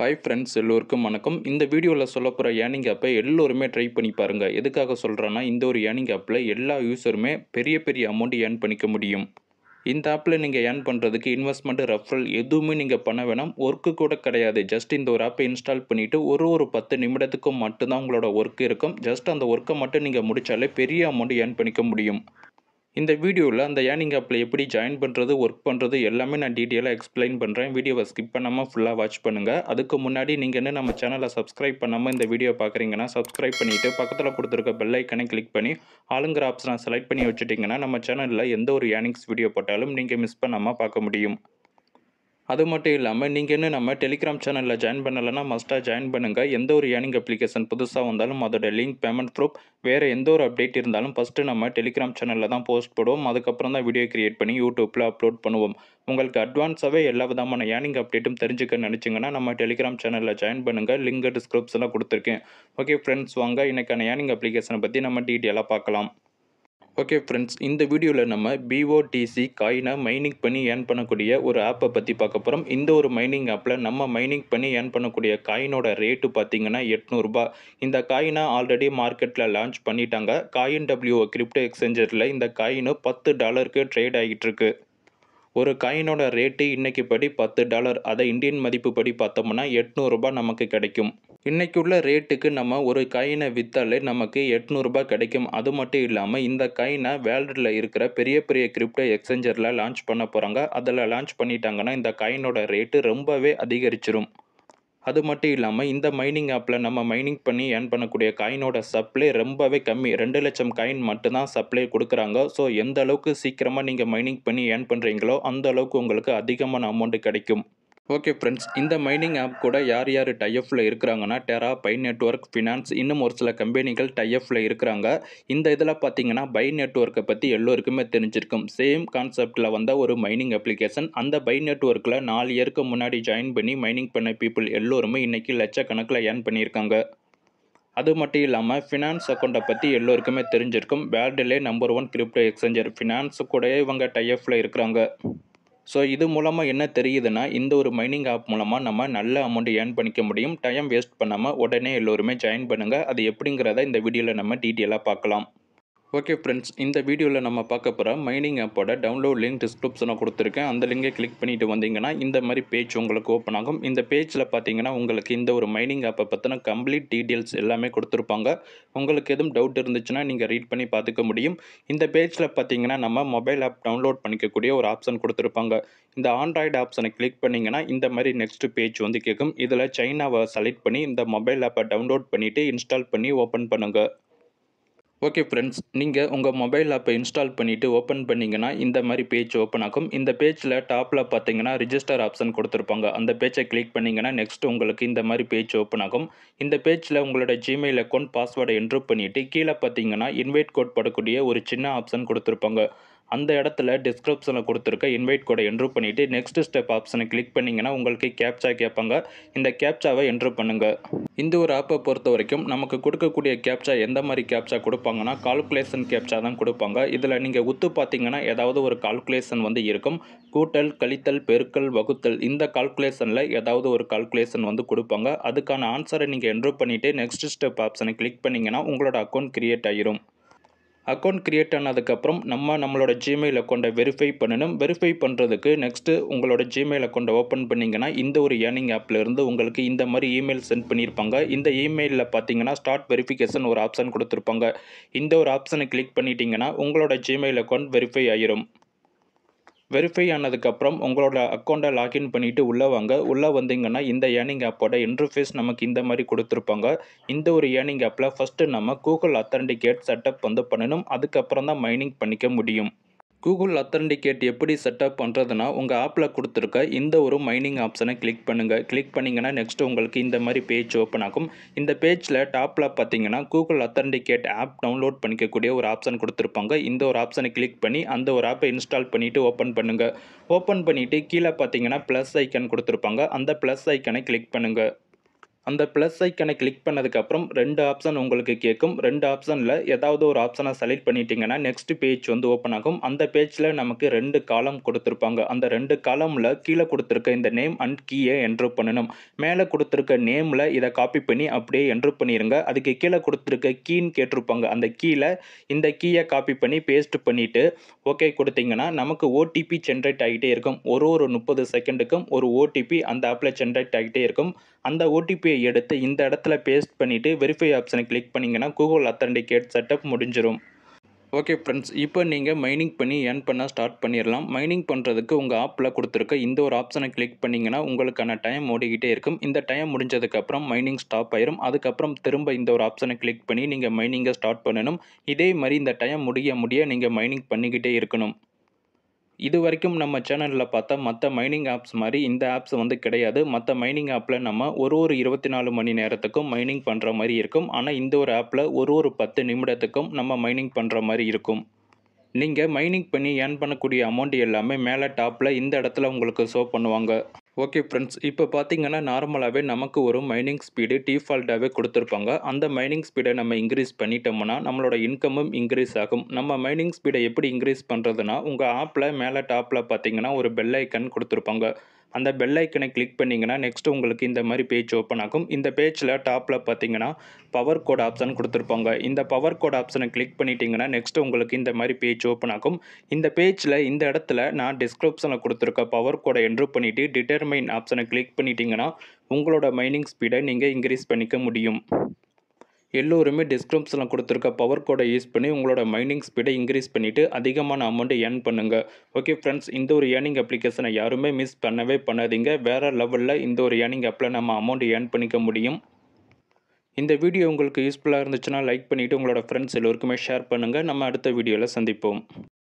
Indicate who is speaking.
Speaker 1: hi friends எல்லோருக்கும் வணக்கம் இந்த வீடியோவில் சொல்ல போகிற ஏர்னிங் ஆப்பை எல்லோருமே ட்ரை பண்ணி பாருங்கள் எதுக்காக சொல்கிறேன்னா இந்த ஒரு ஏர்னிங் ஆப்பில் எல்லா யூஸருமே பெரிய பெரிய அமௌண்ட் ஏர்ன் பண்ணிக்க முடியும் இந்த ஆப்பில் நீங்கள் ஏர்ன் பண்ணுறதுக்கு இன்வெஸ்ட்மெண்ட் ரெஃபரல் எதுவுமே நீங்கள் பண்ண வேணாம் ஒர்க்கு கூட கிடையாது ஜஸ்ட் இந்த ஒரு ஆப்பை இன்ஸ்டால் பண்ணிவிட்டு ஒரு ஒரு பத்து நிமிடத்துக்கும் மட்டும்தான் உங்களோட ஒர்க் இருக்கும் ஜஸ்ட் அந்த ஒர்க்கை மட்டும் நீங்கள் முடித்தாலே பெரிய அமௌண்ட் ஏர்ன் பண்ணிக்க முடியும் இந்த வீடியோவில் அந்த ஏர்னிங் ஆப்பில் எப்படி ஜாயின் பண்ணுறது ஒர்க் பண்ணுறது எல்லாமே நான் டீட்டெயிலாக எக்ஸ்பிளைன் பண்ணுறேன் வீடியோவை ஸ்கிப் பண்ணாமல் ஃபுல்லாக வாட்ச் பண்ணுங்கள் அதுக்கு முன்னாடி நீங்கள் என்ன நம்ம சேனலை சப்ஸ்கிரைப் பண்ணாமல் இந்த வீடியோ பார்க்குறீங்கன்னா சப்ஸ்கிரைப் பண்ணிவிட்டு பக்கத்தில் கொடுத்துருக்க பெல் ஐக்கனை கிளிக் பண்ணி ஆளுங்கிற ஆப்ஷனை செலக்ட் பண்ணி வச்சுட்டிங்கன்னா நம்ம சேனலில் எந்த ஒரு ஏர்னிங்ஸ் வீடியோ போட்டாலும் நீங்கள் மிஸ் பண்ணாமல் பார்க்க முடியும் அது மட்டும் இல்லாமல் நீங்கள் என்ன நம்ம டெலிகிராம் சேனலில் ஜாயின் பண்ணலைன்னா மஸ்ட்டாக ஜாயின் பண்ணுங்கள் எந்த ஒரு ஏர்னிங் அப்ளிகேஷன் புதுசாக வந்தாலும் அதோட லிங்க் பேமெண்ட் ப்ரூஃப் வேறு எந்த ஒரு அப்டேட் இருந்தாலும் ஃபஸ்ட்டு நம்ம டெலிகிராம் சேனலில் தான் போஸ்ட் போடுவோம் அதுக்கப்புறம் தான் வீடியோ கிரியேட் பண்ணி யூடியூப்பில் அப்லோட் பண்ணுவோம் உங்களுக்கு அட்வான்ஸாகவே எல்லா விதமான ஏர்னிங் அப்டேட்டும் தெரிஞ்சுக்க நினச்சிங்கன்னா நம்ம டெலிகிராம் சேனலில் ஜாயின் பண்ணுங்கள் லிங்க் டிஸ்கிரிப்ஷனில் கொடுத்துருக்கேன் ஓகே ஃப்ரெண்ட்ஸ் வாங்க இன்றைக்கான ஏர்னிங் அப்ளிகேஷனை பற்றி நம்ம டீட்டெயிலாக பார்க்கலாம் ஓகே ஃப்ரெண்ட்ஸ் இந்த வீடியோவில் நம்ம பிஓடிசி காயினை மைனிங் பண்ணி ஏர்ன் பண்ணக்கூடிய ஒரு ஆப்பை பற்றி பார்க்க போகிறோம் இந்த ஒரு மைனிங் ஆப்பில் நம்ம மைனிங் பண்ணி ஏர்ன் பண்ணக்கூடிய காயினோட ரேட்டு பார்த்தீங்கன்னா எட்நூறுபா இந்த காயினை ஆல்ரெடி மார்க்கெட்டில் லான்ச் பண்ணிட்டாங்க காயின் டபிள்யூ கிரிப்டோ எக்ஸ்சேஞ்சரில் இந்த காயின் பத்து டாலருக்கு ட்ரேட் ஆகிட்டு இருக்கு ஒரு காயினோட ரேட்டு இன்னைக்கு படி பத்து டாலர் அதை இந்தியன் மதிப்பு படி பார்த்தோம்னா எட்நூறுபா நமக்கு கிடைக்கும் இன்னைக்கு உள்ள ரேட்டுக்கு நம்ம ஒரு காயினை விற்றாலே நமக்கு எட்நூறுபா கிடைக்கும் அது மட்டும் இல்லாமல் இந்த காயினை வேர்ல்டில் இருக்கிற பெரிய பெரிய கிரிப்டோ எக்ஸ்சேஞ்சரில் லான்ச் பண்ண போகிறாங்க அதில் லான்ச் பண்ணிட்டாங்கன்னா இந்த காயினோட ரேட்டு ரொம்பவே அதிகரிச்சிரும் அது மட்டும் இல்லாமல் இந்த மைனிங் ஆப்பில் நம்ம மைனிங் பண்ணி ஏர்ன் பண்ணக்கூடிய காயினோட சப்ளை ரொம்பவே கம்மி ரெண்டு லட்சம் காயின் மட்டும்தான் சப்ளை கொடுக்குறாங்க ஸோ எந்த அளவுக்கு சீக்கிரமாக நீங்கள் மைனிங் பண்ணி ஏர்ன் பண்ணுறீங்களோ அந்த அளவுக்கு உங்களுக்கு அதிகமான அமௌண்ட் கிடைக்கும் ஓகே ஃப்ரெண்ட்ஸ் இந்த மைனிங் ஆப் கூட யார் யார் டைஎஃப்பில் இருக்கிறாங்கன்னா டெரா பை நெட்ஒர்க் ஃபினான்ஸ் இன்னும் ஒரு சில கம்பெனிகள் டைஎஃப்பில் இருக்கிறாங்க இந்த இதில் பார்த்தீங்கன்னா பை நெட்ஒர்க்கை பற்றி எல்லோருக்குமே தெரிஞ்சிருக்கும் சேம் கான்செப்டில் வந்த ஒரு மைனிங் அப்ளிகேஷன் அந்த பை நெட்ஒர்க்கில் நாலு இயருக்கு முன்னாடி ஜாயின் பண்ணி மைனிங் பண்ண பீப்புள் எல்லோருமே இன்றைக்கி லட்சக்கணக்கில் ஏர்ன் பண்ணியிருக்காங்க அது மட்டும் இல்லாமல் ஃபினான்ஸ் அக்கௌண்ட்டை பற்றி எல்லோருக்குமே தெரிஞ்சிருக்கும் வேர்ல்டுலே number one crypto exchanger Binance கூட இவங்க டைஎஃப்பில் இருக்கிறாங்க ஸோ இது மூலமாக என்ன தெரியுதுன்னா இந்த ஒரு மைனிங் ஆப் மூலமாக நம்ம நல்ல அமௌண்ட் ஏர்ன் பண்ணிக்க முடியும் டைம் வேஸ்ட் பண்ணாமல் உடனே எல்லோருமே ஜாயின் பண்ணுங்கள் அது எப்படிங்கிறத இந்த வீடியோவில் நம்ம டீட்டெயிலாக பார்க்கலாம் ஓகே ஃப்ரெண்ட்ஸ் இந்த வீடியோவில் நம்ம பார்க்க போகிற மைனிங் ஆப்போட டவுன்லோட் லிங்க் டிஸ்கிரிப்ஷனை கொடுத்துருக்கேன் அந்த லிங்கை கிளிக் பண்ணிட்டு வந்தீங்கன்னா இந்த மாதிரி பேஜ் உங்களுக்கு ஓப்பன் ஆகும் இந்த பேஜில் பார்த்தீங்கன்னா உங்களுக்கு இந்த ஒரு மைனிங் ஆப்பை பற்றின கம்ப்ளீட் டீட்டெயில்ஸ் எல்லாமே கொடுத்துருப்பாங்க உங்களுக்கு எதுவும் டவுட் இருந்துச்சுன்னா நீங்கள் ரீட் பண்ணி பார்த்துக்க முடியும் இந்த பேஜில் பார்த்தீங்கன்னா நம்ம மொபைல் ஆப் டவுன்லோட் பண்ணிக்கக்கூடிய ஒரு ஆப்ஷன் கொடுத்துருப்பாங்க இந்த ஆண்ட்ராய்டு ஆப்ஷனை கிளிக் பண்ணிங்கன்னா இந்த மாதிரி நெக்ஸ்ட் பேஜ் வந்து கேட்கும் இதில் சைனாவை செலக்ட் பண்ணி இந்த மொபைல் ஆப்பை டவுன்லோட் பண்ணிவிட்டு இன்ஸ்டால் பண்ணி ஓப்பன் பண்ணுங்கள் ஓகே ஃப்ரெண்ட்ஸ் நீங்கள் உங்கள் மொபைல் ஆப்பை இன்ஸ்டால் பண்ணிவிட்டு ஓப்பன் பண்ணிங்கன்னா இந்த மாதிரி பேஜ் ஓப்பன் ஆகும் இந்த பேஜில் டாப்பில் பார்த்தீங்கன்னா ரிஜிஸ்டர் ஆப்ஷன் கொடுத்துருப்பாங்க அந்த பேஜை கிளிக் பண்ணிங்கன்னா நெக்ஸ்ட் உங்களுக்கு இந்த மாதிரி பேஜ் ஓப்பன் ஆகும் இந்த பேஜில் உங்களோட ஜிமெயில் அக்கௌண்ட் பாஸ்வேர்டை என்ட்ரு பண்ணிவிட்டு கீழே பார்த்தீங்கன்னா இன்வைட் கோட் படக்கூடிய ஒரு சின்ன ஆப்ஷன் கொடுத்துருப்பாங்க அந்த இடத்துல டிஸ்கிரிப்ஷனில் கொடுத்துருக்க இன்வைட் கோடை என்ட்ரு பண்ணிவிட்டு நெக்ஸ்ட் ஸ்டெப் ஆப்ஷனை கிளிக் பண்ணிங்கன்னா உங்களுக்கு கேப்சா கேட்பாங்க இந்த கேப்சாவை என்ட்ரு பண்ணுங்கள் இந்த ஒரு ஆப்பை பொறுத்த வரைக்கும் நமக்கு கொடுக்கக்கூடிய கேப்சா எந்த மாதிரி கேப்சா கொடுப்பாங்கன்னா கால்குலேஷன் கேப்சா தான் கொடுப்பாங்க இதில் நீங்கள் உத்து பார்த்தீங்கன்னா ஏதாவது ஒரு கால்குலேஷன் வந்து இருக்கும் கூட்டல் கழித்தல் பெருக்கல் வகுத்தல் இந்த கால்குலேஷனில் ஏதாவது ஒரு கால்குலேஷன் வந்து கொடுப்பாங்க அதுக்கான ஆன்சரை நீங்கள் என்ட்ரு பண்ணிவிட்டு நெக்ஸ்ட் ஸ்டெப் ஆப்ஷனை கிளிக் பண்ணிங்கன்னா உங்களோட அக்கௌண்ட் கிரியேட் ஆகிரும் அக்கௌண்ட் க்ரியேட் ஆனதுக்கப்புறம் நம்ம நம்மளோட ஜிமெயில் அக்கௌண்ட்டை வெரிஃபை பண்ணணும் வெரிஃபை பண்ணுறதுக்கு நெக்ஸ்ட்டு உங்களோட ஜிமெயில் அக்கௌண்ட்டை ஓப்பன் பண்ணிங்கன்னா இந்த ஒரு ஏர்னிங் ஆப்லேருந்து உங்களுக்கு இந்த மாதிரி இமெயில் சென்ட் பண்ணியிருப்பாங்க இந்த இமெயிலில் பார்த்தீங்கன்னா ஸ்டார்ட் வெரிஃபிகேஷன் ஒரு ஆப்ஷன் கொடுத்துருப்பாங்க இந்த ஒரு ஆப்ஷனை கிளிக் பண்ணிட்டீங்கன்னா உங்களோட ஜிமெயில் அக்கௌண்ட் வெரிஃபை ஆகிரும் வெரிஃபை ஆனதுக்கப்புறம் உங்களோட அக்கௌண்ட்டை லாகின் பண்ணிவிட்டு உள்ளே வாங்க உள்ளே வந்தீங்கன்னா இந்த ஏர்னிங் ஆப்போட இன்டர்ஃபேஸ் நமக்கு இந்த மாதிரி கொடுத்துருப்பாங்க இந்த ஒரு ஏர்னிங் ஆப்பில் ஃபஸ்ட்டு நம்ம கூகுள் அத்தன்டிகேட் செட்டப் வந்து பண்ணணும் அதுக்கப்புறம் தான் மைனிங் பண்ணிக்க முடியும் கூகுள் அத்தன்டிகேட் எப்படி செட்டப் பண்ணுறதுனா உங்கள் ஆப்பில் கொடுத்துருக்க இந்த ஒரு மைனிங் ஆப்ஷனை கிளிக் பண்ணுங்கள் கிளிக் பண்ணிங்கன்னா நெக்ஸ்ட் உங்களுக்கு இந்த மாதிரி பேஜ் ஓப்பன் ஆகும் இந்த பேஜில் டாப்பில் பார்த்தீங்கன்னா கூகுள் அத்தன்டிகேட் ஆப் டவுன்லோட் பண்ணிக்கக்கூடிய ஒரு ஆப்ஷன் கொடுத்துருப்பாங்க இந்த ஒரு ஆப்ஷனை கிளிக் பண்ணி அந்த ஒரு ஆப்பை இன்ஸ்டால் பண்ணிவிட்டு ஓப்பன் பண்ணுங்கள் ஓப்பன் பண்ணிவிட்டு கீழே பார்த்தீங்கன்னா ப்ளஸ் ஐக்கன் கொடுத்துருப்பாங்க அந்த ப்ளஸ் ஐக்கனை கிளிக் பண்ணுங்கள் அந்த ப்ளஸ் ஐக்கனை கிளிக் பண்ணதுக்கப்புறம் ரெண்டு ஆப்ஷன் உங்களுக்கு கேட்கும் ரெண்டு ஆப்ஷனில் ஏதாவது ஒரு ஆப்ஷனை செலக்ட் பண்ணிட்டீங்கன்னா நெக்ஸ்ட் பேஜ் வந்து ஓப்பன் ஆகும் அந்த பேஜில் நமக்கு ரெண்டு காலம் கொடுத்துருப்பாங்க அந்த ரெண்டு காலமில் கீழே கொடுத்துருக்க இந்த நேம் அண்ட் கீயை என்ட்ரு பண்ணணும் மேலே கொடுத்துருக்க நேமில் இதை காப்பி பண்ணி அப்படியே என்ட்ரு பண்ணிடுங்க அதுக்கு கீழே கொடுத்துருக்க கீன்னு கேட்டிருப்பாங்க அந்த கீழே இந்த கீயை காப்பி பண்ணி பேஸ்ட் பண்ணிவிட்டு ஓகே கொடுத்தீங்கன்னா நமக்கு ஓடிபி ஜென்ரேட் ஆகிட்டே இருக்கும் ஒரு ஒரு முப்பது செகண்டுக்கும் ஒரு ஓடிபி அந்த ஆப்பில் ஜென்ரேட் ஆகிட்டே இருக்கும் அந்த ஓடிபியை எடுத்து இந்த இடத்துல பேஸ்ட் பண்ணிவிட்டு வெரிஃபை ஆப்ஷனை கிளிக் பண்ணிங்கன்னா கூகுள் அத்தன்டிகேட் செட்டப் முடிஞ்சிடும் ஓகே ஃப்ரெண்ட்ஸ் இப்போ நீங்கள் மைனிங் பண்ணி ஏர்ன் பண்ண ஸ்டார்ட் பண்ணிடலாம் மைனிங் பண்ணுறதுக்கு உங்கள் ஆப்பில் கொடுத்துருக்க இந்த ஒரு ஆப்ஷனை கிளிக் பண்ணிங்கன்னா உங்களுக்கான டைம் ஓடிக்கிட்டே இருக்கும் இந்த டைம் முடிஞ்சதுக்கப்புறம் மைனிங் ஸ்டாப் ஆயிரும் அதுக்கப்புறம் திரும்ப இந்த ஒரு ஆப்ஷனை கிளிக் பண்ணி நீங்கள் மைனிங்கை ஸ்டார்ட் பண்ணணும் இதே மாதிரி இந்த டைம் முடிய முடிய நீங்கள் மைனிங் பண்ணிக்கிட்டே இருக்கணும் இது வரைக்கும் நம்ம சேனலில் பார்த்தா மற்ற மைனிங் ஆப்ஸ் மாதிரி இந்த ஆப்ஸ் வந்து கிடையாது மற்ற மைனிங் ஆப்பில் நம்ம ஒரு ஒரு இருபத்தி நாலு மணி நேரத்துக்கும் மைனிங் பண்ணுற மாதிரி இருக்கும் ஆனால் இந்த ஒரு ஆப்பில் ஒரு ஒரு பத்து நிமிடத்துக்கும் நம்ம மைனிங் பண்ணுற மாதிரி இருக்கும் நீங்கள் மைனிங் பண்ணி ஏர்ன் பண்ணக்கூடிய அமௌண்ட் எல்லாமே மேலே டாப்பில் இந்த இடத்துல உங்களுக்கு ஷோ பண்ணுவாங்க ஓகே ஃப்ரெண்ட்ஸ் இப்போ பார்த்தீங்கன்னா நார்மலாகவே நமக்கு ஒரு மைனிங் ஸ்பீடு டிஃபால்ட்டாகவே கொடுத்துருப்பாங்க அந்த மைனிங் ஸ்பீடை நம்ம இன்க்ரீஸ் பண்ணிட்டோம்னா நம்மளோட இன்கமும் இன்க்ரீஸ் ஆகும் நம்ம மைனிங் ஸ்பீடை எப்படி இன்க்ரீஸ் பண்ணுறதுனா உங்கள் ஆப்பில் மேலே டாப்பில் பார்த்தீங்கன்னா ஒரு பெல் ஐக்கன் கொடுத்துருப்பாங்க அந்த பெல் ஐக்கனை கிளிக் பண்ணிங்கன்னா நெக்ஸ்ட் உங்களுக்கு இந்த மாதிரி பேஜ் ஓப்பன் ஆகும் இந்த பேஜில் டாப்பில் பார்த்தீங்கன்னா பவர் கோட் ஆப்ஷன் கொடுத்துருப்பாங்க இந்த பவர் கோட் ஆப்ஷனை கிளிக் பண்ணிட்டீங்கன்னா நெக்ஸ்ட் உங்களுக்கு இந்த மாதிரி பேஜ் ஓப்பன் ஆகும் இந்த பேஜில் இந்த இடத்துல நான் டிஸ்கிரிப்ஷனில் கொடுத்துருக்க பவர் கோடை என்ட்ரு பண்ணிவிட்டு டிட்டர்மைன் ஆப்ஷனை கிளிக் பண்ணிட்டீங்கன்னா உங்களோட மைனிங் ஸ்பீடை நீங்கள் இன்க்ரீஸ் பண்ணிக்க முடியும் எல்லோருமே டிஸ்கிரிப்ஷனில் கொடுத்துருக்க பவர் கோடை யூஸ் பண்ணி உங்களோட மைனிங் ஸ்பீடை இன்க்ரீஸ் பண்ணிவிட்டு அதிகமான அமௌண்ட்டை ஏர்ன் பண்ணுங்கள் ஓகே ஃப்ரெண்ட்ஸ் இந்த ஒரு ஏர்னிங் அப்ளிகேஷனை யாருமே மிஸ் பண்ணவே பண்ணாதீங்க வேறு லெவலில் இந்த ஒரு ஏர்னிங் ஆப்பில் நம்ம அமௌண்ட் ஏர்ன் பண்ணிக்க முடியும் இந்த வீடியோ உங்களுக்கு யூஸ்ஃபுல்லாக இருந்துச்சுன்னா லைக் பண்ணிவிட்டு உங்களோட ஃப்ரெண்ட்ஸ் எல்லோருக்குமே ஷேர் பண்ணுங்கள் நம்ம அடுத்த வீடியோவில் சந்திப்போம்